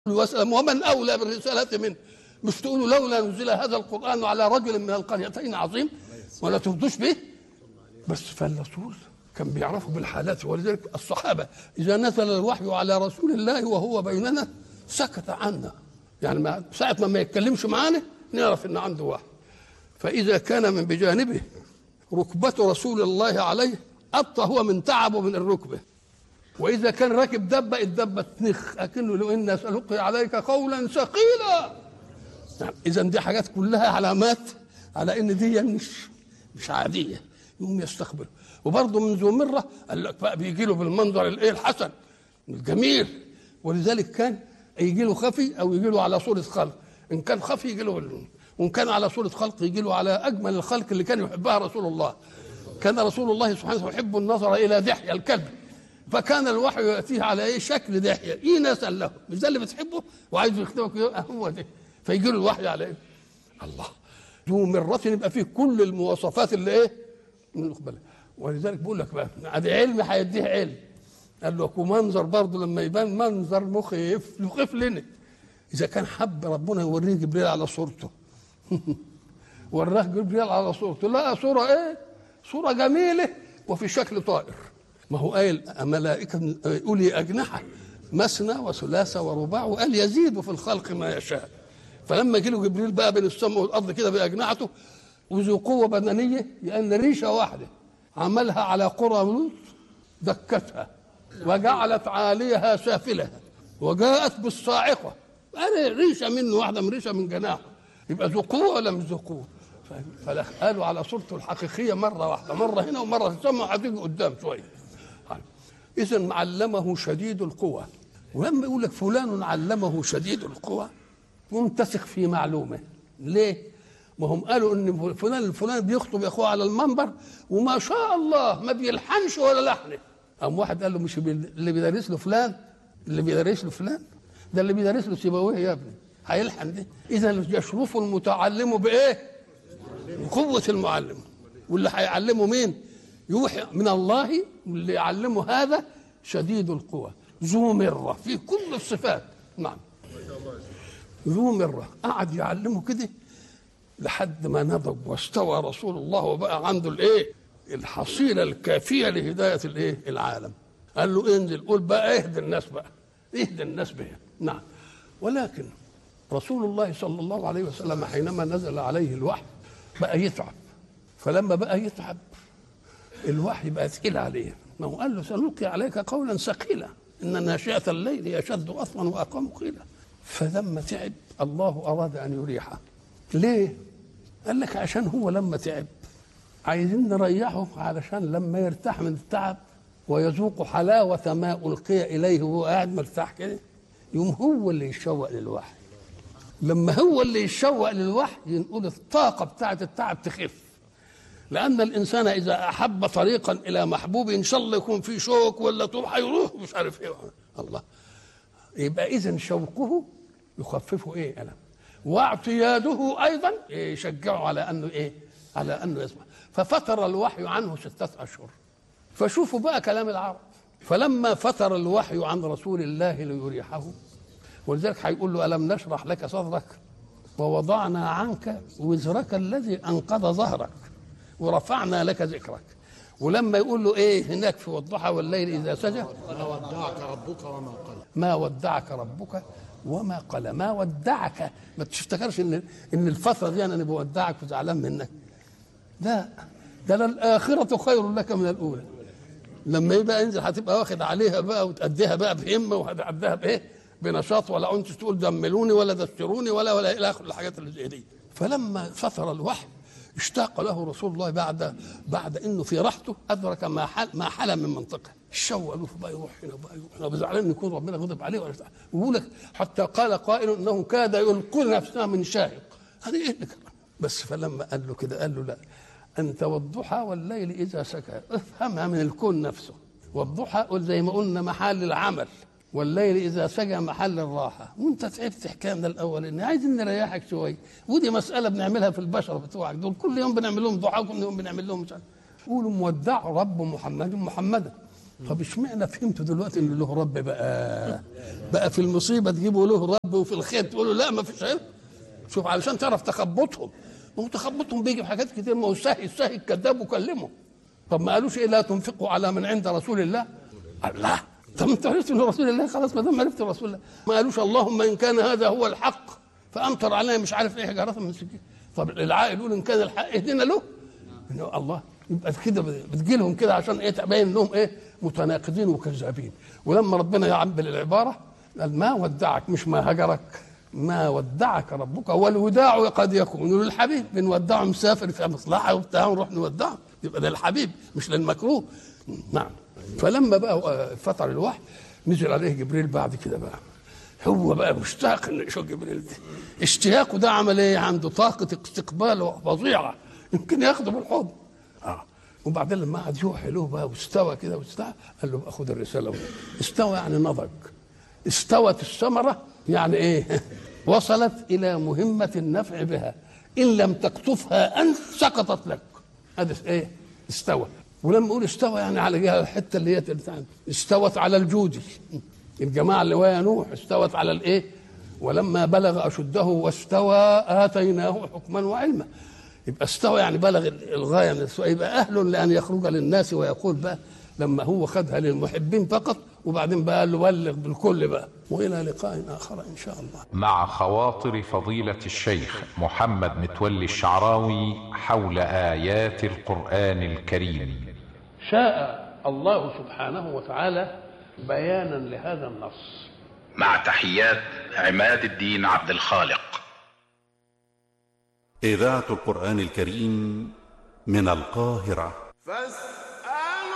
وسلم ومن اولى بالرساله منه مش تقولوا لولا نزل هذا القران على رجل من القريتين عظيم ولا ترضوش به بس فالرسول كان بيعرفوا بالحالات ولذلك الصحابه اذا نزل الوحي على رسول الله وهو بيننا سكت عنا يعني ما ساعه ما ما يتكلمش معانا نعرف ان عنده وحي فاذا كان من بجانبه ركبه رسول الله عليه ابطا هو من تعبه من الركبه واذا كان راكب دبه الدبه تنخ اكنه لو ان سالقي عليك قولا ثقيلا نعم اذا دي حاجات كلها علامات على ان دي مش مش عاديه يقوم يستقبل وبرضه من ذو مره قال لك بقى بيجي له بالمنظر الايه الحسن الجميل ولذلك كان يجي له خفي او يجي له على صوره خلق ان كان خفي يجي له بال- وان كان على صوره خلق يجي له على اجمل الخلق اللي كان يحبها رسول الله كان رسول الله سبحانه وتعالى يحب النظر الى دحيه الكلب فكان الوحي ياتيه على ايه شكل دحيه ايه نسال له مش ده اللي بتحبه وعايز يخدمك يبقى هو ده فيجي له الوحي على ايه الله ذو مرة يبقى فيه كل المواصفات اللي ايه من القبلة ولذلك بقول لك بقى ادي علم هيديه علم قال له ومنظر برضه لما يبان منظر مخيف يخيف لنا اذا كان حب ربنا يوريه جبريل على صورته وراه جبريل على صورته لا صورة ايه صورة جميلة وفي شكل طائر ما هو قايل ملائكة أولي أجنحة مثنى وثلاثة ورباع وقال يزيد في الخلق ما يشاء فلما جه له جبريل بقى بين السماء والأرض كده بأجنحته وذو قوة بدنية لأن ريشة واحدة عملها على قرى لوط دكتها وجعلت عاليها سافلها وجاءت بالصاعقة أنا ريشة منه واحدة من ريشة من جناحه يبقى ذو قوة ولا مش ذو قوة فلا قالوا على صورته الحقيقية مرة واحدة مرة هنا ومرة في السماء هتيجي قدام شوية إذا علمه شديد القوى ولما يقول لك فلان علمه شديد القوى ممتسك في معلومه ليه؟ ما هم قالوا ان فلان الفلاني بيخطب اخوه على المنبر وما شاء الله ما بيلحنش ولا لحنه قام واحد قال له مش بي- اللي بيدرس له فلان اللي بيدرس له فلان ده اللي بيدرس له سيبويه يا ابني هيلحن ده اذا يشرف المتعلم بايه؟ بقوه المعلم واللي هيعلمه مين؟ يوحي من الله واللي يعلمه هذا شديد القوى ذو مره في كل الصفات نعم ذو مرة قعد يعلمه كده لحد ما نضج واستوى رسول الله وبقى عنده الايه الحصيلة الكافية لهداية الايه العالم قال له انزل قول بقى اهدي الناس بقى اهدي الناس بها نعم ولكن رسول الله صلى الله عليه وسلم حينما نزل عليه الوحي بقى يتعب فلما بقى يتعب الوحي بقى ثقيل عليه ما هو قال له سنلقي عليك قولا ثقيلا ان ناشئه الليل يشد اصلا واقام قيلا فلما تعب الله اراد ان يريحه ليه قال لك عشان هو لما تعب عايزين نريحه علشان لما يرتاح من التعب ويذوق حلاوة ما ألقي إليه وهو قاعد مرتاح كده يوم هو اللي يشوق للوحي لما هو اللي يشوق للوحي ينقول الطاقة بتاعة التعب تخف لأن الإنسان إذا أحب طريقا إلى محبوب إن شاء الله يكون في شوك ولا طول هيروح مش عارف إيه الله يبقى إذا شوقه يخففه إيه ألم واعتياده أيضا يشجعه على أنه إيه على أنه يسمع ففتر الوحي عنه ستة أشهر فشوفوا بقى كلام العرب فلما فتر الوحي عن رسول الله ليريحه ولذلك هيقول له ألم نشرح لك صدرك ووضعنا عنك وزرك الذي أنقض ظهرك ورفعنا لك ذكرك ولما يقول له ايه هناك في والضحى والليل اذا سجى ما ودعك ربك وما قلى ما ودعك ربك وما قلى ما ودعك ما تفتكرش ان ان الفتره دي انا بودعك وزعلان منك لا ده للآخرة خير لك من الأولى لما يبقى انزل هتبقى واخد عليها بقى وتأديها بقى بهمة وهتأديها بإيه؟ بنشاط ولا أنت تقول دملوني ولا دستروني ولا ولا إلى آخر الحاجات اللي زي دي فلما فتر الوحي اشتاق له رسول الله بعد بعد انه في راحته ادرك ما حل ما حل من منطقه الشوق له بقى يروح هنا بقى يروح هنا بزعلان ان يكون ربنا غضب عليه ولا يقول لك حتى قال قائل انه كاد يلقي نفسه من شاهق هذه ايه اللي كمان؟ بس فلما قال له كده قال له لا انت والضحى والليل اذا سكى افهمها من الكون نفسه والضحى قل زي ما قلنا محل العمل والليل اذا سجى محل الراحه وانت تعبت حكايه من الاول ان عايزين نريحك شويه ودي مساله بنعملها في البشر بتوعك دول كل يوم بنعمل لهم دعاء كل يوم بنعمل لهم مش عارف قولوا مودع رب محمد محمدا طب اشمعنى فهمتوا دلوقتي ان له رب بقى بقى في المصيبه تجيبوا له رب وفي الخير تقولوا لا ما فيش عيب شوف علشان تعرف تخبطهم ما هو تخبطهم بيجي في حاجات كتير ما هو السهي السهي الكذاب وكلمه طب ما قالوش ايه لا تنفقوا على من عند رسول الله الله طب انت عرفت ان رسول الله خلاص ما دام عرفت رسول الله ما قالوش اللهم ان كان هذا هو الحق فامطر علينا مش عارف ايه حجاره من سجين طب العاقل يقول ان كان الحق اهدنا له إنه الله يبقى كده بتجي لهم كده عشان ايه تبين انهم ايه متناقضين وكذابين ولما ربنا يعبر العباره قال ما ودعك مش ما هجرك ما ودعك ربك والوداع قد يكون للحبيب بنودعه مسافر في مصلحه وبتاع نروح نودعه يبقى ده الحبيب مش للمكروه نعم فلما بقى فتر الوحي نزل عليه جبريل بعد كده بقى هو بقى مشتاق انه يشوف جبريل ده اشتياقه ده عمل ايه عنده طاقه استقبال فظيعه يمكن ياخده بالحب اه وبعدين لما قعد يوحي له بقى واستوى كده واستوى قال له بقى خد الرساله استوى يعني نضج استوت الثمره يعني ايه وصلت الى مهمه النفع بها ان لم تقطفها انت سقطت لك هذا ايه استوى ولما اقول استوى يعني على جهه الحته اللي هي استوت على الجودي الجماعه اللي ويا نوح استوت على الايه ولما بلغ اشده واستوى اتيناه حكما وعلما يبقى استوى يعني بلغ الغايه من السوء يبقى اهل لان يخرج للناس ويقول بقى لما هو خدها للمحبين فقط وبعدين بقى قال له بلغ بالكل بقى والى لقاء اخر ان شاء الله مع خواطر فضيلة الشيخ محمد متولي الشعراوي حول آيات القرآن الكريم شاء الله سبحانه وتعالى بيانا لهذا النص مع تحيات عماد الدين عبد الخالق إذاعة القرآن الكريم من القاهرة فاستمعوا